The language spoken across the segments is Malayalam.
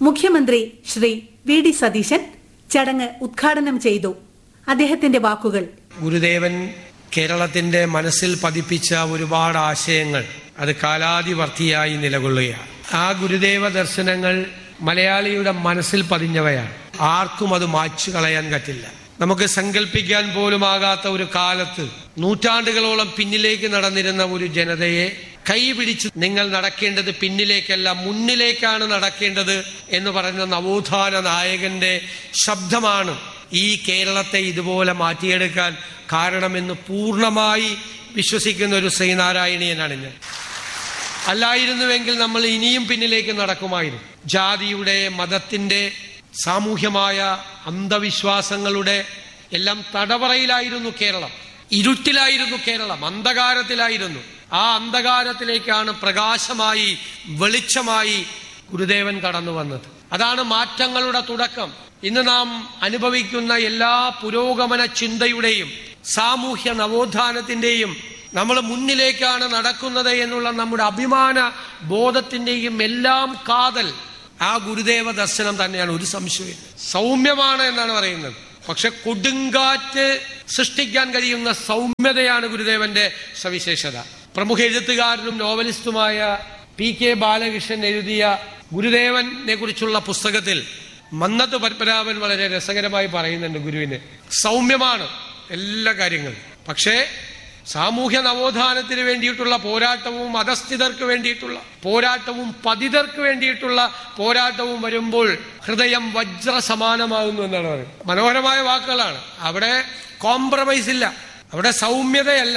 മുഖ്യമന്ത്രി ശ്രീ വി ഡി സതീശൻ ചടങ്ങ് ഉദ്ഘാടനം ചെയ്തു അദ്ദേഹത്തിന്റെ വാക്കുകൾ ഗുരുദേവൻ കേരളത്തിന്റെ മനസ്സിൽ പതിപ്പിച്ച ഒരുപാട് ആശയങ്ങൾ അത് കാലാതിവർത്തിയായി നിലകൊള്ളുകയാണ് ആ ഗുരുദേവ ദർശനങ്ങൾ മലയാളിയുടെ മനസ്സിൽ പതിഞ്ഞവയാണ് ആർക്കും അത് മായ്ച്ചു കളയാൻ പറ്റില്ല നമുക്ക് സങ്കല്പിക്കാൻ പോലുമാകാത്ത ഒരു കാലത്ത് നൂറ്റാണ്ടുകളോളം പിന്നിലേക്ക് നടന്നിരുന്ന ഒരു ജനതയെ കൈപിടിച്ച് നിങ്ങൾ നടക്കേണ്ടത് പിന്നിലേക്കല്ല മുന്നിലേക്കാണ് നടക്കേണ്ടത് എന്ന് പറയുന്ന നവോത്ഥാന നായകന്റെ ശബ്ദമാണ് ഈ കേരളത്തെ ഇതുപോലെ മാറ്റിയെടുക്കാൻ കാരണമെന്ന് പൂർണ്ണമായി വിശ്വസിക്കുന്ന ഒരു ശ്രീനാരായണീയനാണ് ഞാൻ അല്ലായിരുന്നുവെങ്കിൽ നമ്മൾ ഇനിയും പിന്നിലേക്ക് നടക്കുമായിരുന്നു ജാതിയുടെ മതത്തിന്റെ സാമൂഹ്യമായ അന്ധവിശ്വാസങ്ങളുടെ എല്ലാം തടവറയിലായിരുന്നു കേരളം ഇരുട്ടിലായിരുന്നു കേരളം അന്ധകാരത്തിലായിരുന്നു ആ അന്ധകാരത്തിലേക്കാണ് പ്രകാശമായി വെളിച്ചമായി ഗുരുദേവൻ കടന്നു വന്നത് അതാണ് മാറ്റങ്ങളുടെ തുടക്കം ഇന്ന് നാം അനുഭവിക്കുന്ന എല്ലാ പുരോഗമന ചിന്തയുടെയും സാമൂഹ്യ നവോത്ഥാനത്തിന്റെയും നമ്മൾ മുന്നിലേക്കാണ് നടക്കുന്നത് എന്നുള്ള നമ്മുടെ അഭിമാന ബോധത്തിന്റെയും എല്ലാം കാതൽ ആ ഗുരുദേവ ദർശനം തന്നെയാണ് ഒരു സംശയം സൗമ്യമാണ് എന്നാണ് പറയുന്നത് പക്ഷെ കൊടുങ്കാറ്റ് സൃഷ്ടിക്കാൻ കഴിയുന്ന സൗമ്യതയാണ് ഗുരുദേവന്റെ സവിശേഷത പ്രമുഖ എഴുത്തുകാരനും നോവലിസ്റ്റുമായ പി കെ ബാലകൃഷ്ണൻ എഴുതിയ ഗുരുദേവനെ കുറിച്ചുള്ള പുസ്തകത്തിൽ മന്നത്ത് പത്മനാഭൻ വളരെ രസകരമായി പറയുന്നുണ്ട് ഗുരുവിന് സൗമ്യമാണ് എല്ലാ കാര്യങ്ങളും പക്ഷേ സാമൂഹ്യ നവോത്ഥാനത്തിന് വേണ്ടിയിട്ടുള്ള പോരാട്ടവും അധസ്ഥിതർക്ക് വേണ്ടിയിട്ടുള്ള പോരാട്ടവും പതിതർക്ക് വേണ്ടിയിട്ടുള്ള പോരാട്ടവും വരുമ്പോൾ ഹൃദയം വജ്ര സമാനമാകുന്നു എന്നാണ് പറയുന്നത് മനോഹരമായ വാക്കുകളാണ് അവിടെ കോംപ്രമൈസ് ഇല്ല അവിടെ സൗമ്യതയല്ല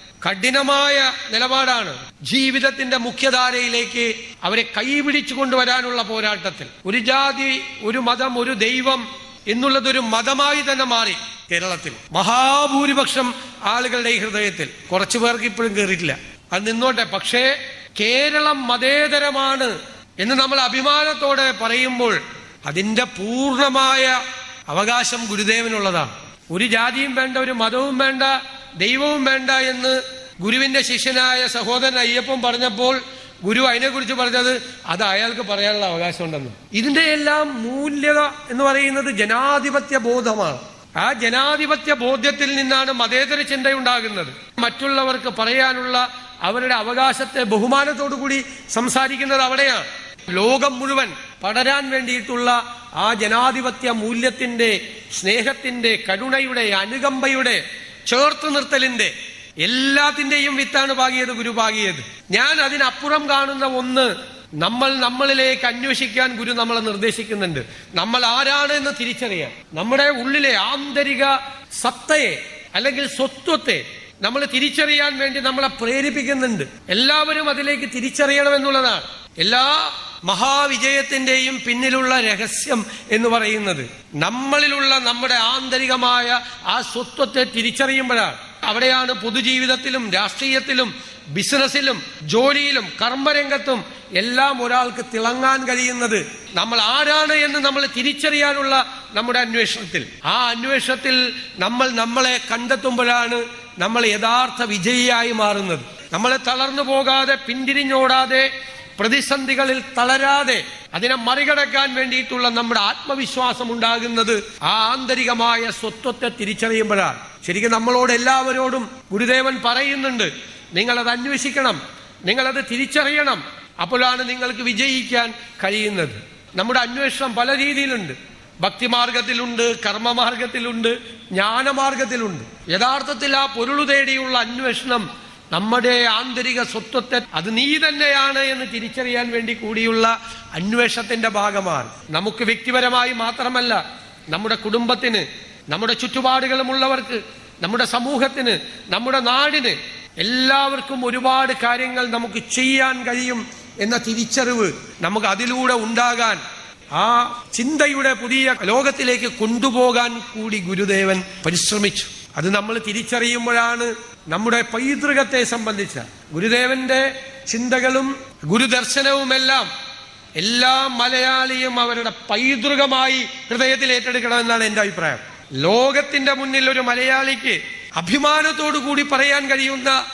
കഠിനമായ നിലപാടാണ് ജീവിതത്തിന്റെ മുഖ്യധാരയിലേക്ക് അവരെ കൈപിടിച്ചു കൊണ്ടുവരാനുള്ള പോരാട്ടത്തിൽ ഒരു ജാതി ഒരു മതം ഒരു ദൈവം എന്നുള്ളതൊരു മതമായി തന്നെ മാറി കേരളത്തിൽ മഹാഭൂരിപക്ഷം ആളുകളുടെ ഈ ഹൃദയത്തിൽ കുറച്ചു പേർക്ക് ഇപ്പോഴും കയറിയിട്ടില്ല അത് നിന്നോട്ടെ പക്ഷേ കേരളം മതേതരമാണ് എന്ന് നമ്മൾ അഭിമാനത്തോടെ പറയുമ്പോൾ അതിന്റെ പൂർണ്ണമായ അവകാശം ഗുരുദേവനുള്ളതാണ് ഒരു ജാതിയും വേണ്ട ഒരു മതവും വേണ്ട ദൈവവും വേണ്ട എന്ന് ഗുരുവിന്റെ ശിഷ്യനായ സഹോദരൻ അയ്യപ്പൻ പറഞ്ഞപ്പോൾ ഗുരു അതിനെക്കുറിച്ച് പറഞ്ഞത് അത് അയാൾക്ക് പറയാനുള്ള അവകാശമുണ്ടെന്ന് ഇതിന്റെ എല്ലാം മൂല്യത എന്ന് പറയുന്നത് ജനാധിപത്യ ബോധമാണ് ആ ജനാധിപത്യ ബോധ്യത്തിൽ നിന്നാണ് മതേതര ചിന്തയുണ്ടാകുന്നത് മറ്റുള്ളവർക്ക് പറയാനുള്ള അവരുടെ അവകാശത്തെ ബഹുമാനത്തോടു കൂടി സംസാരിക്കുന്നത് അവിടെയാണ് ലോകം മുഴുവൻ പടരാൻ വേണ്ടിയിട്ടുള്ള ആ ജനാധിപത്യ മൂല്യത്തിന്റെ സ്നേഹത്തിന്റെ കരുണയുടെ അനുകമ്പയുടെ ചേർത്ത് നിർത്തലിന്റെ എല്ലാത്തിന്റെയും വിത്താണ് പാകിയത് ഗുരു പാകിയത് ഞാൻ അതിനപ്പുറം കാണുന്ന ഒന്ന് നമ്മൾ നമ്മളിലേക്ക് അന്വേഷിക്കാൻ ഗുരു നമ്മളെ നിർദ്ദേശിക്കുന്നുണ്ട് നമ്മൾ ആരാണ് എന്ന് തിരിച്ചറിയാൻ നമ്മുടെ ഉള്ളിലെ ആന്തരിക സത്തയെ അല്ലെങ്കിൽ സ്വത്വത്തെ നമ്മൾ തിരിച്ചറിയാൻ വേണ്ടി നമ്മളെ പ്രേരിപ്പിക്കുന്നുണ്ട് എല്ലാവരും അതിലേക്ക് തിരിച്ചറിയണമെന്നുള്ളതാണ് എല്ലാ മഹാവിജയത്തിന്റെയും പിന്നിലുള്ള രഹസ്യം എന്ന് പറയുന്നത് നമ്മളിലുള്ള നമ്മുടെ ആന്തരികമായ ആ സ്വത്വത്തെ തിരിച്ചറിയുമ്പോഴാണ് അവിടെയാണ് പൊതുജീവിതത്തിലും രാഷ്ട്രീയത്തിലും ബിസിനസ്സിലും ജോലിയിലും കർമ്മരംഗത്തും എല്ലാം ഒരാൾക്ക് തിളങ്ങാൻ കഴിയുന്നത് നമ്മൾ ആരാണ് എന്ന് നമ്മൾ തിരിച്ചറിയാനുള്ള നമ്മുടെ അന്വേഷണത്തിൽ ആ അന്വേഷണത്തിൽ നമ്മൾ നമ്മളെ കണ്ടെത്തുമ്പോഴാണ് നമ്മൾ യഥാർത്ഥ വിജയിയായി മാറുന്നത് നമ്മൾ തളർന്നു പോകാതെ പിന്തിരിഞ്ഞോടാതെ പ്രതിസന്ധികളിൽ തളരാതെ അതിനെ മറികടക്കാൻ വേണ്ടിയിട്ടുള്ള നമ്മുടെ ആത്മവിശ്വാസം ഉണ്ടാകുന്നത് ആ ആന്തരികമായ സ്വത്വത്തെ തിരിച്ചറിയുമ്പോഴാണ് ശരിക്കും നമ്മളോട് എല്ലാവരോടും ഗുരുദേവൻ പറയുന്നുണ്ട് നിങ്ങളത് അന്വേഷിക്കണം നിങ്ങളത് തിരിച്ചറിയണം അപ്പോഴാണ് നിങ്ങൾക്ക് വിജയിക്കാൻ കഴിയുന്നത് നമ്മുടെ അന്വേഷണം പല രീതിയിലുണ്ട് ഭക്തിമാർഗത്തിലുണ്ട് കർമ്മമാർഗത്തിലുണ്ട് ജ്ഞാനമാർഗത്തിലുണ്ട് യഥാർത്ഥത്തിൽ ആ പൊരുളു തേടിയുള്ള അന്വേഷണം നമ്മുടെ ആന്തരിക സ്വത്വത്തെ അത് നീ തന്നെയാണ് എന്ന് തിരിച്ചറിയാൻ വേണ്ടി കൂടിയുള്ള അന്വേഷണത്തിന്റെ ഭാഗമാണ് നമുക്ക് വ്യക്തിപരമായി മാത്രമല്ല നമ്മുടെ കുടുംബത്തിന് നമ്മുടെ ചുറ്റുപാടുകളുമുള്ളവർക്ക് നമ്മുടെ സമൂഹത്തിന് നമ്മുടെ നാടിന് എല്ലാവർക്കും ഒരുപാട് കാര്യങ്ങൾ നമുക്ക് ചെയ്യാൻ കഴിയും എന്ന തിരിച്ചറിവ് നമുക്ക് അതിലൂടെ ഉണ്ടാകാൻ ആ ചിന്തയുടെ പുതിയ ലോകത്തിലേക്ക് കൊണ്ടുപോകാൻ കൂടി ഗുരുദേവൻ പരിശ്രമിച്ചു അത് നമ്മൾ തിരിച്ചറിയുമ്പോഴാണ് നമ്മുടെ പൈതൃകത്തെ സംബന്ധിച്ച ഗുരുദേവന്റെ ചിന്തകളും ഗുരുദർശനവുമെല്ലാം എല്ലാ മലയാളിയും അവരുടെ പൈതൃകമായി ഹൃദയത്തിൽ ഏറ്റെടുക്കണമെന്നാണ് എന്റെ അഭിപ്രായം ലോകത്തിന്റെ മുന്നിൽ ഒരു മലയാളിക്ക് അഭിമാനത്തോടു കൂടി പറയാൻ കഴിയുന്ന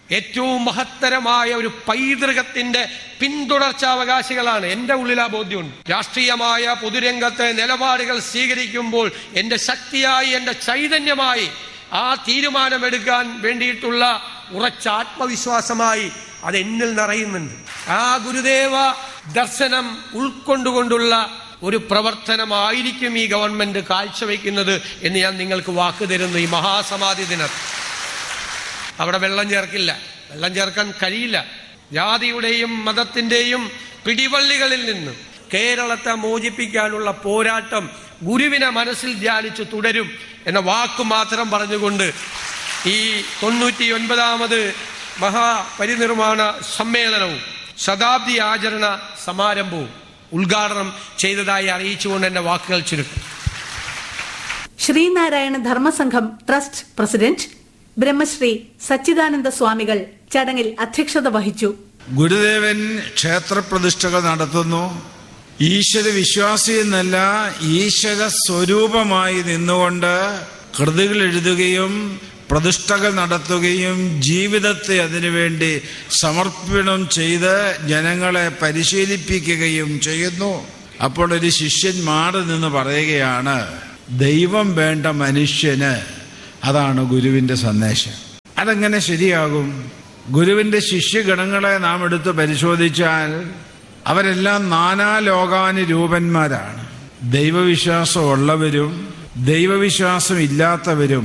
ഏറ്റവും മഹത്തരമായ ഒരു പൈതൃകത്തിന്റെ പിന്തുടർച്ചാവകാശികളാണ് എന്റെ ഉള്ളിൽ ആ ബോധ്യമുണ്ട് രാഷ്ട്രീയമായ പൊതുരംഗത്തെ നിലപാടുകൾ സ്വീകരിക്കുമ്പോൾ എന്റെ ശക്തിയായി എന്റെ ചൈതന്യമായി ആ തീരുമാനമെടുക്കാൻ വേണ്ടിയിട്ടുള്ള ഉറച്ച ആത്മവിശ്വാസമായി അത് എന്നിൽ നിറയുന്നുണ്ട് ആ ഗുരുദേവ ദർശനം ഉൾക്കൊണ്ടുകൊണ്ടുള്ള ഒരു പ്രവർത്തനമായിരിക്കും ഈ ഗവൺമെന്റ് കാഴ്ചവെക്കുന്നത് എന്ന് ഞാൻ നിങ്ങൾക്ക് വാക്ക് തരുന്നു ഈ മഹാസമാധി ദിനത്തിൽ അവിടെ വെള്ളം ചേർക്കില്ല വെള്ളം ചേർക്കാൻ കഴിയില്ല ജാതിയുടെയും മതത്തിന്റെയും പിടിവള്ളികളിൽ നിന്ന് കേരളത്തെ മോചിപ്പിക്കാനുള്ള പോരാട്ടം ഗുരുവിനെ മനസ്സിൽ ധ്യാനിച്ച് തുടരും എന്ന വാക്ക് മാത്രം പറഞ്ഞുകൊണ്ട് ഈ തൊണ്ണൂറ്റി ഒൻപതാമത് മഹാപരിനിർമ്മാണ സമ്മേളനവും ശതാബ്ദി ആചരണ സമാരംഭവും ഉദ്ഘാടനം ചെയ്തതായി അറിയിച്ചുകൊണ്ട് എന്റെ വാക്കുകൾ ചുരുക്കും ശ്രീനാരായണ ധർമ്മസംഘം ട്രസ്റ്റ് പ്രസിഡന്റ് ബ്രഹ്മശ്രീ സച്ചിദാനന്ദ സ്വാമികൾ ചടങ്ങിൽ അധ്യക്ഷത വഹിച്ചു ഗുരുദേവൻ ക്ഷേത്രപ്രതിഷ്ഠകൾ നടത്തുന്നു ഈശ്വര വിശ്വാസി എന്നല്ല ഈശ്വര സ്വരൂപമായി നിന്നുകൊണ്ട് കൃതികൾ എഴുതുകയും പ്രതിഷ്ഠകൾ നടത്തുകയും ജീവിതത്തെ അതിനുവേണ്ടി സമർപ്പണം ചെയ്ത് ജനങ്ങളെ പരിശീലിപ്പിക്കുകയും ചെയ്യുന്നു അപ്പോൾ ഒരു ശിഷ്യൻ മാറി നിന്ന് പറയുകയാണ് ദൈവം വേണ്ട മനുഷ്യന് അതാണ് ഗുരുവിന്റെ സന്ദേശം അതെങ്ങനെ ശരിയാകും ഗുരുവിന്റെ ശിഷ്യഗണങ്ങളെ നാം എടുത്ത് പരിശോധിച്ചാൽ അവരെല്ലാം നാനാലോകാനുരൂപന്മാരാണ് ദൈവവിശ്വാസം ഉള്ളവരും ദൈവവിശ്വാസം ഇല്ലാത്തവരും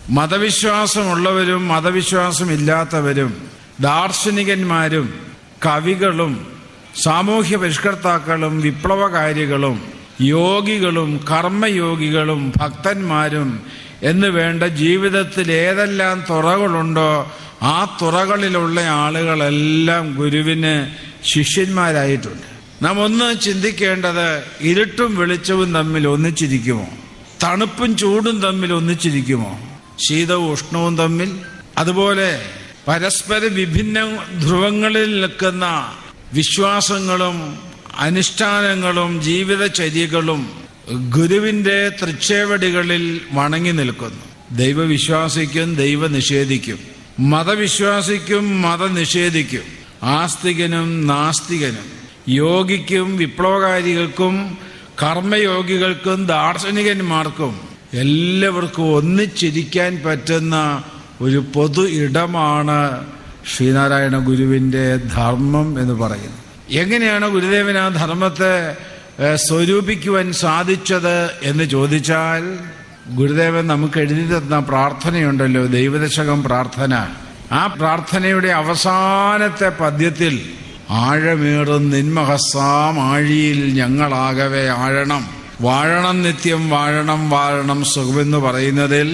മതവിശ്വാസമുള്ളവരും മതവിശ്വാസം ഇല്ലാത്തവരും ദാർശനികന്മാരും കവികളും സാമൂഹ്യ പരിഷ്കർത്താക്കളും വിപ്ലവകാരികളും യോഗികളും കർമ്മയോഗികളും ഭക്തന്മാരും എന്ന് വേണ്ട ജീവിതത്തിൽ ഏതെല്ലാം തുറകളുണ്ടോ ആ തുറകളിലുള്ള ആളുകളെല്ലാം ഗുരുവിന് ശിഷ്യന്മാരായിട്ടുണ്ട് നാം ഒന്ന് ചിന്തിക്കേണ്ടത് ഇരുട്ടും വെളിച്ചവും തമ്മിൽ ഒന്നിച്ചിരിക്കുമോ തണുപ്പും ചൂടും തമ്മിൽ ഒന്നിച്ചിരിക്കുമോ ശീതവും ഉഷ്ണവും തമ്മിൽ അതുപോലെ പരസ്പര വിഭിന്ന ധ്രുവങ്ങളിൽ നിൽക്കുന്ന വിശ്വാസങ്ങളും അനുഷ്ഠാനങ്ങളും ജീവിതചര്യകളും ഗുരുവിന്റെ തൃച്ചേവടികളിൽ വണങ്ങി നിൽക്കുന്നു ദൈവവിശ്വാസിക്കും ദൈവനിഷേധിക്കും മതവിശ്വാസിക്കും മതനിഷേധിക്കും ആസ്തികനും നാസ്തികനും യോഗിക്കും വിപ്ലവകാരികൾക്കും കർമ്മയോഗികൾക്കും ദാർശനികന്മാർക്കും എല്ലാവർക്കും ഒന്നിച്ചിരിക്കാൻ പറ്റുന്ന ഒരു പൊതു ഇടമാണ് ശ്രീനാരായണ ഗുരുവിന്റെ ധർമ്മം എന്ന് പറയുന്നത് എങ്ങനെയാണ് ഗുരുദേവൻ ആ ധർമ്മത്തെ ഏഹ്, സ്വരൂപിക്കുവാൻ സാധിച്ചത് എന്ന് ചോദിച്ചാൽ ഗുരുദേവൻ നമുക്ക് എഴുതി തന്ന പ്രാർത്ഥനയുണ്ടല്ലോ ദൈവദശകം പ്രാർത്ഥന ആ പ്രാർത്ഥനയുടെ അവസാനത്തെ പദ്യത്തിൽ ആഴമേറും നിന്മഹസാം ആഴിയിൽ ഞങ്ങളാകവെ ആഴണം വാഴണം നിത്യം വാഴണം വാഴണം സുഖമെന്ന് പറയുന്നതിൽ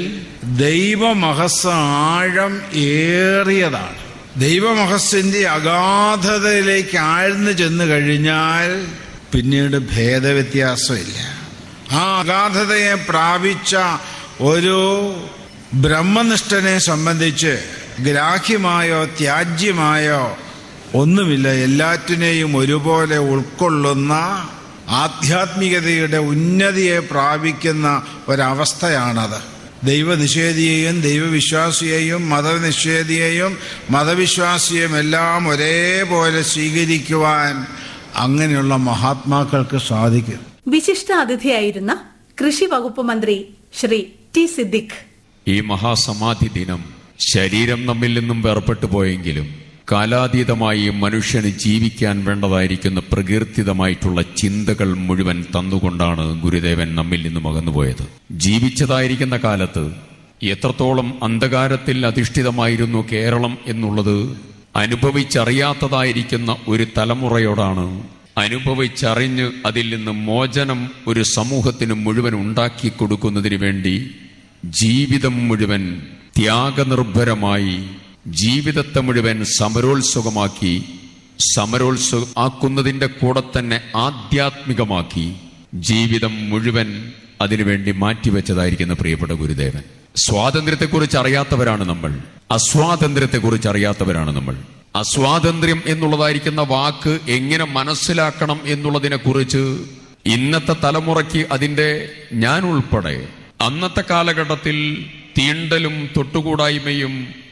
ദൈവമഹസ് ആഴം ഏറിയതാണ് ദൈവമഹസ്സിന്റെ അഗാധതയിലേക്ക് ആഴ്ന്നു ചെന്ന് കഴിഞ്ഞാൽ പിന്നീട് ഭേദവ്യത്യാസമില്ല ആ അഗാധതയെ പ്രാപിച്ച ഒരു ബ്രഹ്മനിഷ്ഠനെ സംബന്ധിച്ച് ഗ്രാഹ്യമായോ ത്യാജ്യമായോ ഒന്നുമില്ല എല്ലാറ്റിനെയും ഒരുപോലെ ഉൾക്കൊള്ളുന്ന ആധ്യാത്മികതയുടെ ഉന്നതിയെ പ്രാപിക്കുന്ന ഒരവസ്ഥയാണത് ദൈവനിഷേധിയെയും ദൈവവിശ്വാസിയെയും മതനിഷേധിയെയും മതവിശ്വാസിയെയും എല്ലാം ഒരേപോലെ സ്വീകരിക്കുവാൻ അങ്ങനെയുള്ള മഹാത്മാക്കൾക്ക് സാധിക്കും വിശിഷ്ട അതിഥിയായിരുന്ന കൃഷി വകുപ്പ് മന്ത്രി ശ്രീ ടി സിദ്ദിഖ് ഈ മഹാസമാധി ദിനം ശരീരം നമ്മിൽ നിന്നും വേർപെട്ടു പോയെങ്കിലും കാലാതീതമായി മനുഷ്യന് ജീവിക്കാൻ വേണ്ടതായിരിക്കുന്ന പ്രകീർത്തിതമായിട്ടുള്ള ചിന്തകൾ മുഴുവൻ തന്നുകൊണ്ടാണ് ഗുരുദേവൻ നമ്മിൽ നിന്നും അകന്നുപോയത് ജീവിച്ചതായിരിക്കുന്ന കാലത്ത് എത്രത്തോളം അന്ധകാരത്തിൽ അധിഷ്ഠിതമായിരുന്നു കേരളം എന്നുള്ളത് അനുഭവിച്ചറിയാത്തതായിരിക്കുന്ന ഒരു തലമുറയോടാണ് അനുഭവിച്ചറിഞ്ഞ് അതിൽ നിന്ന് മോചനം ഒരു സമൂഹത്തിന് മുഴുവൻ ഉണ്ടാക്കി കൊടുക്കുന്നതിന് വേണ്ടി ജീവിതം മുഴുവൻ ത്യാഗനിർഭരമായി ജീവിതത്തെ മുഴുവൻ സമരോത്സുകമാക്കി സമരോത്സുക ആക്കുന്നതിന്റെ കൂടെ തന്നെ ആധ്യാത്മികമാക്കി ജീവിതം മുഴുവൻ അതിനുവേണ്ടി മാറ്റിവെച്ചതായിരിക്കുന്ന പ്രിയപ്പെട്ട ഗുരുദേവൻ സ്വാതന്ത്ര്യത്തെക്കുറിച്ച് അറിയാത്തവരാണ് നമ്മൾ അസ്വാതന്ത്ര്യത്തെക്കുറിച്ച് അറിയാത്തവരാണ് നമ്മൾ അസ്വാതന്ത്ര്യം എന്നുള്ളതായിരിക്കുന്ന വാക്ക് എങ്ങനെ മനസ്സിലാക്കണം എന്നുള്ളതിനെ കുറിച്ച് ഇന്നത്തെ തലമുറയ്ക്ക് അതിന്റെ ഞാൻ ഉൾപ്പെടെ അന്നത്തെ കാലഘട്ടത്തിൽ തീണ്ടലും തൊട്ടുകൂടായ്മയും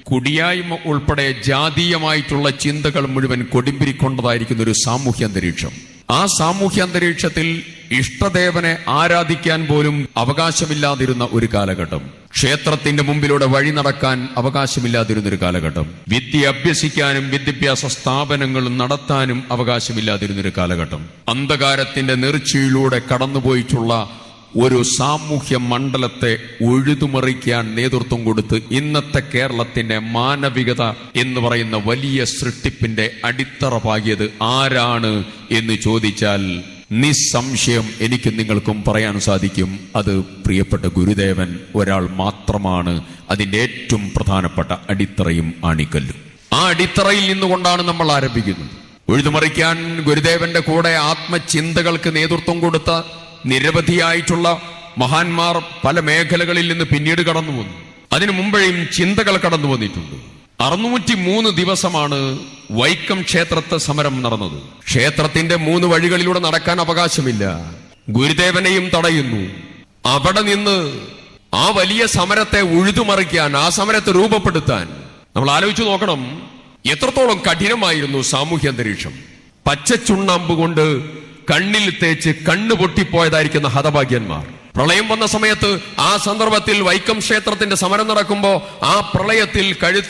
കുടിയായ്മ ഉൾപ്പെടെ ജാതീയമായിട്ടുള്ള ചിന്തകൾ മുഴുവൻ കൊടുമ്പിരിക്കൊണ്ടതായിരിക്കുന്ന ഒരു സാമൂഹ്യ അന്തരീക്ഷം ആ സാമൂഹ്യ അന്തരീക്ഷത്തിൽ ഇഷ്ടദേവനെ ആരാധിക്കാൻ പോലും അവകാശമില്ലാതിരുന്ന ഒരു കാലഘട്ടം ക്ഷേത്രത്തിന്റെ മുമ്പിലൂടെ വഴി നടക്കാൻ അവകാശമില്ലാതിരുന്ന ഒരു കാലഘട്ടം വിദ്യ അഭ്യസിക്കാനും വിദ്യാഭ്യാസ സ്ഥാപനങ്ങൾ നടത്താനും അവകാശമില്ലാതിരുന്ന ഒരു കാലഘട്ടം അന്ധകാരത്തിന്റെ നീർച്ചയിലൂടെ കടന്നുപോയിട്ടുള്ള ഒരു സാമൂഹ്യ മണ്ഡലത്തെ ഉഴുതുമറിക്കാൻ നേതൃത്വം കൊടുത്ത് ഇന്നത്തെ കേരളത്തിന്റെ മാനവികത എന്ന് പറയുന്ന വലിയ സൃഷ്ടിപ്പിന്റെ അടിത്തറ പാകിയത് ആരാണ് എന്ന് ചോദിച്ചാൽ നിസ്സംശയം എനിക്ക് നിങ്ങൾക്കും പറയാൻ സാധിക്കും അത് പ്രിയപ്പെട്ട ഗുരുദേവൻ ഒരാൾ മാത്രമാണ് അതിന്റെ ഏറ്റവും പ്രധാനപ്പെട്ട അടിത്തറയും ആണിക്കല്ലും ആ അടിത്തറയിൽ നിന്നുകൊണ്ടാണ് നമ്മൾ ആരംഭിക്കുന്നത് ഉഴുതുമറിക്കാൻ ഗുരുദേവന്റെ കൂടെ ആത്മചിന്തകൾക്ക് നേതൃത്വം കൊടുത്ത നിരവധിയായിട്ടുള്ള മഹാന്മാർ പല മേഖലകളിൽ നിന്ന് പിന്നീട് കടന്നു വന്നു അതിനു മുമ്പേയും ചിന്തകൾ കടന്നു വന്നിട്ടുണ്ട് അറുന്നൂറ്റി മൂന്ന് ദിവസമാണ് വൈക്കം ക്ഷേത്രത്തെ സമരം നടന്നത് ക്ഷേത്രത്തിന്റെ മൂന്ന് വഴികളിലൂടെ നടക്കാൻ അവകാശമില്ല ഗുരുദേവനെയും തടയുന്നു അവിടെ നിന്ന് ആ വലിയ സമരത്തെ ഉഴുതുമറിക്കാൻ ആ സമരത്തെ രൂപപ്പെടുത്താൻ നമ്മൾ ആലോചിച്ചു നോക്കണം എത്രത്തോളം കഠിനമായിരുന്നു സാമൂഹ്യ അന്തരീക്ഷം പച്ച ചുണ്ണാമ്പ് കൊണ്ട് കണ്ണിൽ തേച്ച് കണ്ണു പൊട്ടിപ്പോയതായിരിക്കുന്ന ഹതഭാഗ്യന്മാർ പ്രളയം വന്ന സമയത്ത് ആ സന്ദർഭത്തിൽ വൈക്കം ക്ഷേത്രത്തിന്റെ സമരം നടക്കുമ്പോ ആ പ്രളയത്തിൽ കഴുത്ത്